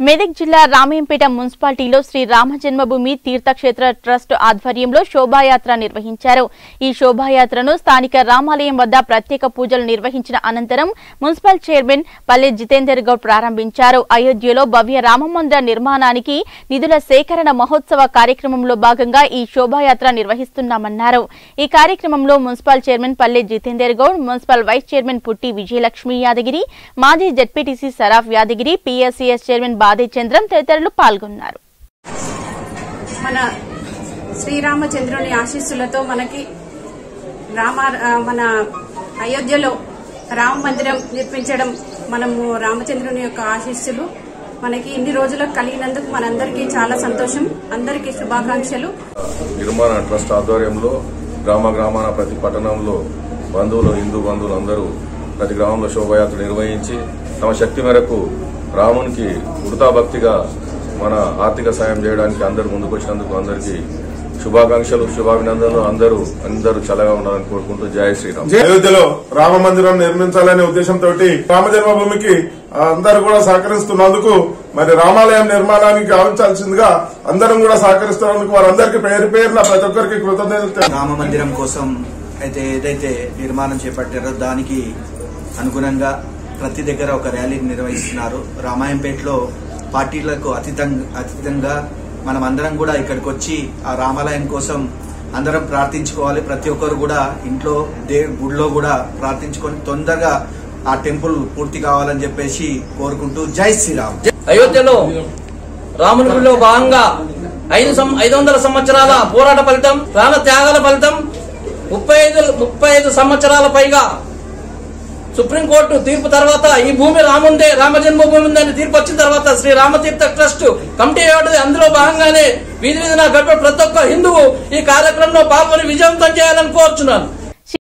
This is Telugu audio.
మెదక్ జిల్లా రామయంపేట మున్సిపాలిటీలో శ్రీ రామ జన్మభూమి తీర్థక్షేత్ర ట్రస్ట్ ఆధ్వర్యంలో శోభాయాత్ర నిర్వహించారు ఈ శోభాయాత్రను స్థానిక రామాలయం వద్ద ప్రత్యేక పూజలు నిర్వహించిన అనంతరం మున్సిపల్ చైర్మన్ పల్లె జితేందర్ గౌడ్ ప్రారంభించారు అయోధ్యలో భవ్య రామమందిర నిర్మాణానికి నిధుల సేకరణ మహోత్సవ కార్యక్రమంలో భాగంగా ఈ శోభాయాత్ర నిర్వహిస్తున్నామన్నారు ఈ కార్యక్రమంలో municipal chairman Palle Jitender Goud municipal vice chairman Putti Vijayalakshmi Yadagiri మాజీ ZPTC Saraf Yadagiri PSCS chairman Bade Chandram తదితరులు పాల్గొన్నారు మన శ్రీరామచంద్రుని ఆశీస్సులతో మనకి రామ ఆ, మన అయోధ్యలో రామ మందిరం నిర్మించడం మనము రామచంద్రుని యొక్క ఆశీస్సులు మనకి ఇన్ని రోజులకు కలిగినందుకు మనందరికీ చాలా సంతోషం అందరికీ శుభాకాంక్షలు నిర్మాణ ట్రస్ట్ ఆధ్వర్యంలో గ్రామ గ్రామాన ప్రతి పట్టణంలో బంధువులు హిందూ బంధువులు అందరూ ప్రతి గ్రామంలో శోభయాత్ర నిర్వహించి తమ శక్తి మేరకు రామునికి వృతాభక్తిగా మన ఆర్థిక సాయం చేయడానికి అందరూ ముందుకు వచ్చినందుకు అందరికీ శుభాకాంక్షలు శుభాభినందనలు అందరూ అందరూ చల్లగా ఉండాలని కోరుకుంటూ జై శ్రీరామ్ అయోధ్యలో రామ మందిరం నిర్మించాలనే ఉద్దేశంతో రామ జన్మభూమికి అందరూ కూడా సహకరిస్తున్నందుకు మరి రామాలయం నిర్మాణానికి గావించాల్సిందిగా అందరం కూడా సహకరిస్తున్నందుకు వారందరికీ పేరు పేరున ప్రతి ఒక్కరికి కృతజ్ఞతలు రామ మందిరం కోసం అయితే ఏదైతే నిర్మాణం చేపట్టారో దానికి అనుగుణంగా ప్రతి దగ్గర ఒక ర్యాలీ నిర్వహిస్తున్నారు రామాయంపేటలో పార్టీలకు అతీతంగా అతీతంగా మనం అందరం కూడా ఇక్కడికి వచ్చి ఆ రామాలయం కోసం అందరం ప్రార్థించుకోవాలి ప్రతి ఒక్కరు కూడా ఇంట్లో దే గుడిలో కూడా ప్రార్థించుకొని తొందరగా ఆ టెంపుల్ పూర్తి కావాలని చెప్పేసి కోరుకుంటూ జై శ్రీరామ్ అయోధ్యలో రాముని గుడిలో భాగంగా ఐదు సం- ఐదు వందల సంవత్సరాల పోరాట ఫలితం ప్రాణ త్యాగాల ఫలితం ముప్పై ఐదు ముప్పై ఐదు సంవత్సరాల పైగా సుప్రీంకోర్టు తీర్పు తర్వాత ఈ భూమి రాముందే రామ జన్మభూమి ఉందని తీర్పు వచ్చిన తర్వాత శ్రీ రామతీర్థ ట్రస్ట్ కమిటీ ఏర్పడింది అందులో భాగంగానే వీధి వీధిన గడిపే ప్రతి ఒక్క హిందువు ఈ కార్యక్రమంలో పాల్గొని విజయవంతం చేయాలని కోరుచున్నాను